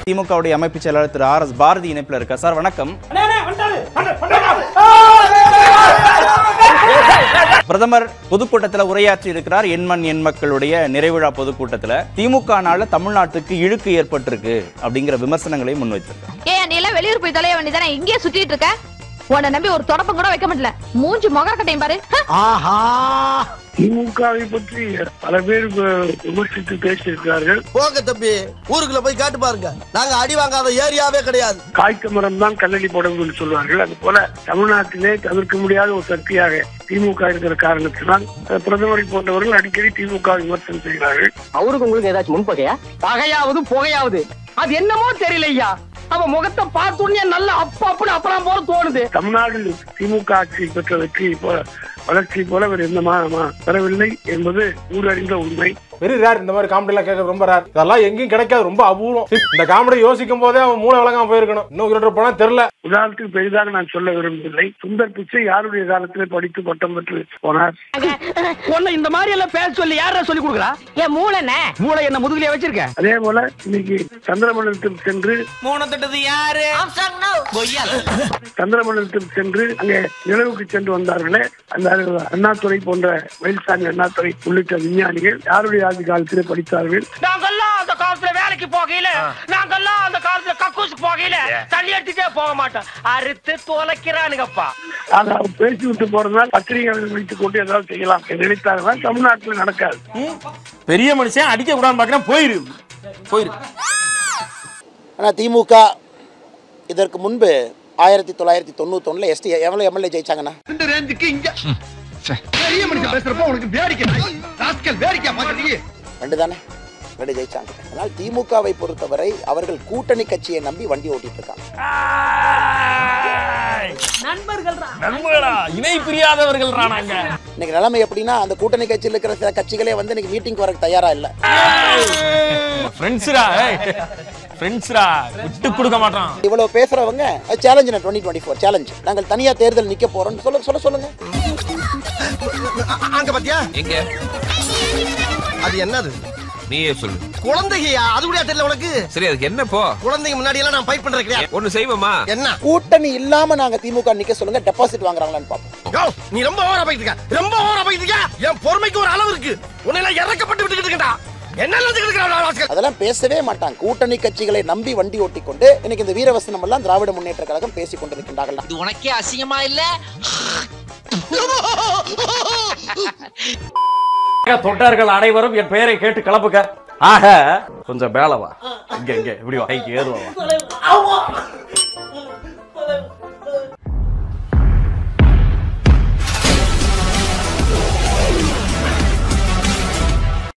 திமுகவுடைய அமைப்பு செயலாளர் திரு ஆர் எஸ் பாரதி இணைப்புல இருக்கா சார் வணக்கம் பிரதமர் பொதுக்கூட்டத்துல உரையாற்றி இருக்கிறார் எண்மண் எண் மக்களுடைய நிறைவிழா பொதுக்கூட்டத்துல திமுகனால தமிழ்நாட்டுக்கு இழுக்கு ஏற்பட்டிருக்கு அப்படிங்கிற விமர்சனங்களை முன்வைத்திருக்கார் ஏன் நீ எல்லாம் வெளியூர் போய் தொலைய வேண்டியதானே இங்கேயே சுத்திட்டு இருக்க உன்னை நம்பி ஒரு தொடப்பம் கூட வைக்க முடியல மூஞ்சி முகக்கட்டையும் பாரு ஹ! திமுகவை பற்றி பல பேர் வி- விமர்சித்து பேசியிருக்கிறார்கள் போங்க தம்பி ஊருக்குள்ள போய் காட்டு பாருங்க நாங்க அடி வாங்காத ஏரியாவே கிடையாது காய்த்த மரம் தான் கல்லடி போடும் என்று சொல்வார்கள் அது போல தமிழ்நாட்டிலே தவிர்க்க முடியாத ஒரு சக்தியாக திமுக இருக்கிற காரணத்தினால் அஹ், பிரதமரை போன்றவர்கள் அடிக்கடி திமுக விமர்சனம் செய்கிறார்கள் அவருக்கு உங்களுக்கு ஏதாச்சும் முன்பகையா பகையாவது புகையாவது அது என்னமோ தெரியலையா அவ முகத்தை பார்த்த உடனே நல்ல அப்ப அப்படி அப்புறம் போல தோணுது தமிழ்நாடு திமுக ஆட்சி பெற்ற வெற்றியை போல வளர்ச்சி போல வேறு எந்த மா- மா- பெறவில்லை என்பது ஊரறிந்த உண்மை வெரி ரேர் இந்த மாதிரி காமெடி எல்லாம் கேட்கறது ரொம்ப ரேர் இதெல்லாம் எங்கேயும் கிடைக்காது ரொம்ப அபூர்வம் இந்த காமெடி யோசிக்கும் போதே அவன் மூளை விளங்காம போயிருக்கணும் இன்னும் கிட்ட போனா தெரியல உதாரணத்துக்கு பெரிதாக நான் சொல்ல விரும்பவில்லை சுந்தர் பிச்சை யாருடைய காலத்திலே படித்து பட்டம் பெற்று போனார் உன்னை இந்த மாதிரி எல்லாம் பேச சொல்லி யாரா சொல்லி கொடுக்குறா என் மூளை என்ன மூளை என்ன முதுகுலயே வச்சிருக்க அதே போல இன்னைக்கு சந்திரமண்டலத்தில் சென்று சந்திரமண்டலத்தில் சென்று அங்கே நிலவுக்கு சென்று வந்தார்களே அந்த அண்ணாதுரை போன்ற மயில்சாமி அண்ணாதுரை உள்ளிட்ட விஞ்ஞானிகள் யாருடைய ஆட்சி காலத்திலே படித்தார்கள் நாங்கெல்லாம் அந்த காலத்துல வேலைக்கு போகையில நாங்கெல்லாம் அந்த காலத்துல கக்கூசுக்கு போகையில தண்ணி எடுத்துட்டே போக மாட்டோம் அறுத்து தொலைக்கிறானுங்கப்பா ஆனா அவர் பேசி விட்டு போறதுனால் பத்திரிகைகளை வைத்துக் கொண்டு ஏதாவது செய்யலாம் என்று நினைத்தார்கள் தமிழ்நாட்டில் நடக்காது பெரிய மனுஷன் அடிக்க கூடாதுன்னு பாக்கிறேன் போயிரு போயிரு ஆனால் திமுக இதற்கு முன்பு ஆயிரத்தி தொள்ளாயிரத்தி தொண்ணூத்தொன்னுல எஸ்டி எவ்வளோ எம்எல்ஏ ஜெயிச்சாங்கண்ணா இந்த ரேஞ்சுக்கு இங்க பெரிய மனுஷன் பேசுறப்ப உனக்கு வேடிக்கை ராஸ்கல் வேடிக்கை பாக்குறீங்க ரெண்டு தானே ரெண்டு ஜெயிச்சாங்க அதனால் திமுகவை பொறுத்தவரை அவர்கள் கூட்டணி கட்சியை நம்பி வண்டி ஓட்டிட்டு இருக்காங்க இணை பிரியாதவர்கள் நாங்க இன்னைக்கு நிலைமை எப்படின்னா அந்த கூட்டணி கட்சியில் இருக்கிற சில கட்சிகளே வந்து இன்னைக்கு மீட்டிங் வர தயாரா இல்ல ஃப்ரெண்ட்ஸ்ரா ஃப்ரெண்ட்ஸ்ரா விட்டு கொடுக்க மாட்டான் இவ்வளவு பேசுறவங்க challenge twenty twenty four challenge நாங்கள் தனியா தேர்தல் நிக்க போறோம்னு சொல்ல சொல்ல சொல்லுங்க அங்க பாத்தியா எங்க அது என்னது நீயே சொல்லு குழந்தையா அது கூட தெரியல உனக்கு சரி அதுக்கு என்ன போ குழந்தைங்க முன்னாடி எல்லாம் நான் ஃபைட் பண்றது கிடையாது ஒண்ணு செய்வோமா என்ன கூட்டணி இல்லாம நாங்க திமுக நிக்க சொல்லுங்க டெபாசிட் வாங்குறாங்களான்னு பாப்போம் யோ, நீ ரொம்ப ஓவரா போயிட்டு இருக்க ரொம்ப ஓவரா போயிட்டு இருக்க என் பொறுமைக்கு ஒரு அளவு இருக்கு உன்னை எல்லாம் இறக்கப்பட்டு விட்டுக்கிட்டு இருக்கா என்ன நினைச்சுக்கிட்டு இருக்கா ராஸ்கல்? அதெல்லாம் பேசவே மாட்டாங்க கூட்டணி கட்சிகளை நம்பி வண்டி ஓட்டி கொண்டு இன்னைக்கு இந்த வீரவசனம் எல்லாம் திராவிட முன்னேற்ற கழகம் பேசிக் கொண்டிருக்கின்றார்கள் இது உனக்கே அசிங்கமா இல்ல தொண்டர்கள் அனைவரும் என் பெயரை கேட்டு கிளப்புக்க ஆக கொஞ்சம் மேலவா இங்க இங்க இப்படி வா இங்க ஏறுவா